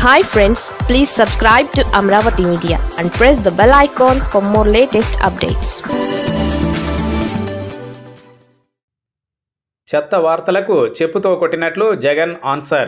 hi friends please subscribe to Amaravati media and press the bell icon for more latest updates చెత్త వార్తలకు చెప్పుతో కొట్టినట్లు Jagan answer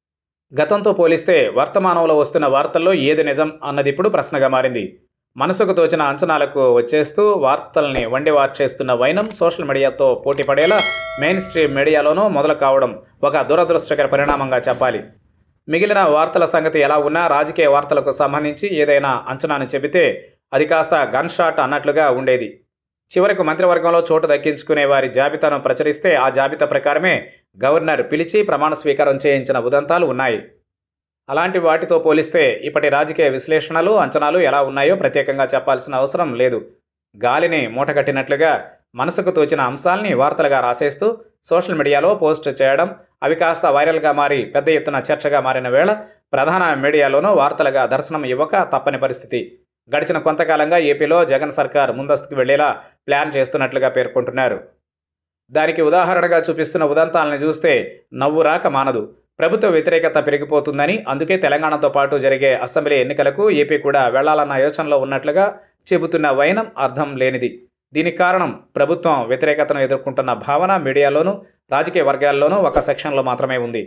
గతంతో పోలిస్తే వర్తమానంలో వస్తున్న వార్తల్లో ఏది నిజం అన్నది ఇప్పుడు ప్రశ్నగా మారింది మనసుకు తోచిన అంచనాలకు వచ్చేస్తూ వార్తల్ని వండి వార్చేస్తున్న వైనం సోషల్ మీడియాతో పోటీ పడేలా మెయిన్ స్ట్రీమ్ మీడియాలోనూ మొదలు కావడం ఒక దురదృష్టకర పరిణామంగా చెప్పాలి మిగిలిన వార్తల సంగతి ఎలా ఉన్నా రాజకీయ వార్తలకు సంబంధించి ఏదైనా అంచనాను చెబితే అది కాస్త గన్ షాట్ అన్నట్లుగా ఉండేది చివరకు మంత్రివర్గంలో చోటు దక్కించుకునే వారి జాబితాను ప్రచురిస్తే ఆ జాబితా ప్రకారమే గవర్నర్ పిలిచి ప్రమాణ స్వీకారం చేయించిన ఉదంతాలు ఉన్నాయి అలాంటి వాటితో పోలిస్తే ఇప్పటి రాజకీయ విశ్లేషణలు అంచనాలు ఎలా ఉన్నాయో ప్రత్యేకంగా చెప్పాల్సిన అవసరం లేదు గాలిని మూటగట్టినట్లుగా మనసుకు తోచిన అంశాల్ని వార్తలుగా రాసేస్తూ సోషల్ మీడియాలో పోస్ట్ చేయడం అవి కాస్త వైరల్గా మారి పెద్ద ఎత్తున చర్చగా మారిన వేళ ప్రధాన మీడియాలోనూ వార్తలుగా దర్శనం ఇవ్వక తప్పని పరిస్థితి గడిచిన కొంతకాలంగా ఏపీలో జగన్ సర్కార్ ముందస్తుకు వెళ్లేలా ప్లాన్ చేస్తున్నట్లుగా పేర్కొంటున్నారు దానికి ఉదాహరణగా చూపిస్తున్న ఉదంతాలను చూస్తే నవ్వు రాక మానదు ప్రభుత్వ వ్యతిరేకత పెరిగిపోతుందని అందుకే తెలంగాణతో పాటు జరిగే అసెంబ్లీ ఎన్నికలకు ఏపీ కూడా వెళ్లాలన్న యోచనలో ఉన్నట్లుగా చెబుతున్న వైనం అర్థం లేనిది దీనికి కారణం ప్రభుత్వం వ్యతిరేకతను ఎదుర్కొంటున్న భావన మీడియాలోనూ రాజకీయ వర్గాల్లోనూ ఒక సెక్షన్లో మాత్రమే ఉంది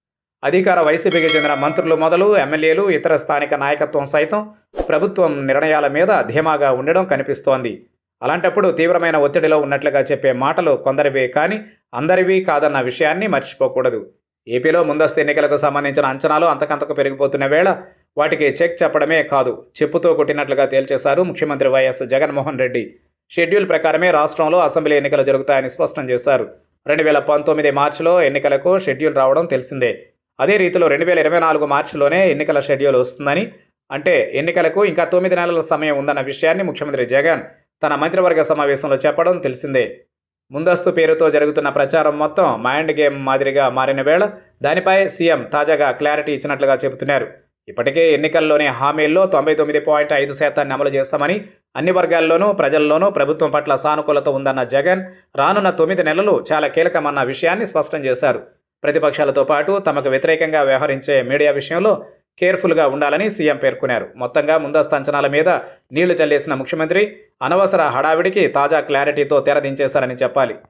అధికార వైసీపీకి చెందిన మంత్రులు మొదలు ఎమ్మెల్యేలు ఇతర స్థానిక నాయకత్వం సైతం ప్రభుత్వం నిర్ణయాల మీద ధీమాగా ఉండడం కనిపిస్తోంది అలాంటప్పుడు తీవ్రమైన ఒత్తిడిలో ఉన్నట్లుగా చెప్పే మాటలు కొందరివే కానీ అందరివి కాదన్న విషయాన్ని మర్చిపోకూడదు ఏపీలో ముందస్తు ఎన్నికలకు సంబంధించిన అంచనాలు అంతకంతకు పెరిగిపోతున్న వేళ వాటికి చెక్ చెప్పడమే కాదు చెప్పుతో కొట్టినట్లుగా తేల్చేశారు ముఖ్యమంత్రి వైఎస్ జగన్మోహన్ రెడ్డి షెడ్యూల్ ప్రకారమే రాష్ట్రంలో అసెంబ్లీ ఎన్నికలు జరుగుతాయని స్పష్టం చేశారు రెండు వేల పంతొమ్మిది మార్చిలో ఎన్నికలకు షెడ్యూల్ రావడం తెలిసిందే అదే రీతిలో రెండు వేల ఇరవై నాలుగు మార్చిలోనే ఎన్నికల షెడ్యూల్ వస్తుందని అంటే ఎన్నికలకు ఇంకా తొమ్మిది నెలల సమయం ఉందన్న విషయాన్ని ముఖ్యమంత్రి జగన్ తన మంత్రివర్గ సమావేశంలో చెప్పడం తెలిసిందే ముందస్తు పేరుతో జరుగుతున్న ప్రచారం మొత్తం మైండ్ గేమ్ మాదిరిగా మారిన వేళ దానిపై సీఎం తాజాగా క్లారిటీ ఇచ్చినట్లుగా చెబుతున్నారు ఇప్పటికే ఎన్నికల్లోని హామీల్లో తొంభై తొమ్మిది పాయింట్ ఐదు శాతాన్ని అమలు చేస్తామని అన్ని వర్గాల్లోనూ ప్రజల్లోనూ ప్రభుత్వం పట్ల సానుకూలత ఉందన్న జగన్ రానున్న తొమ్మిది నెలలు చాలా కీలకమన్న విషయాన్ని స్పష్టం చేశారు ప్రతిపక్షాలతో పాటు తమకు వ్యతిరేకంగా వ్యవహరించే మీడియా విషయంలో కేర్ఫుల్గా ఉండాలని సీఎం పేర్కొన్నారు మొత్తంగా ముందస్తు అంచనాల మీద నీళ్లు చల్లేసిన ముఖ్యమంత్రి అనవసర హడావిడికి తాజా క్లారిటీతో తెరదించేశారని చెప్పాలి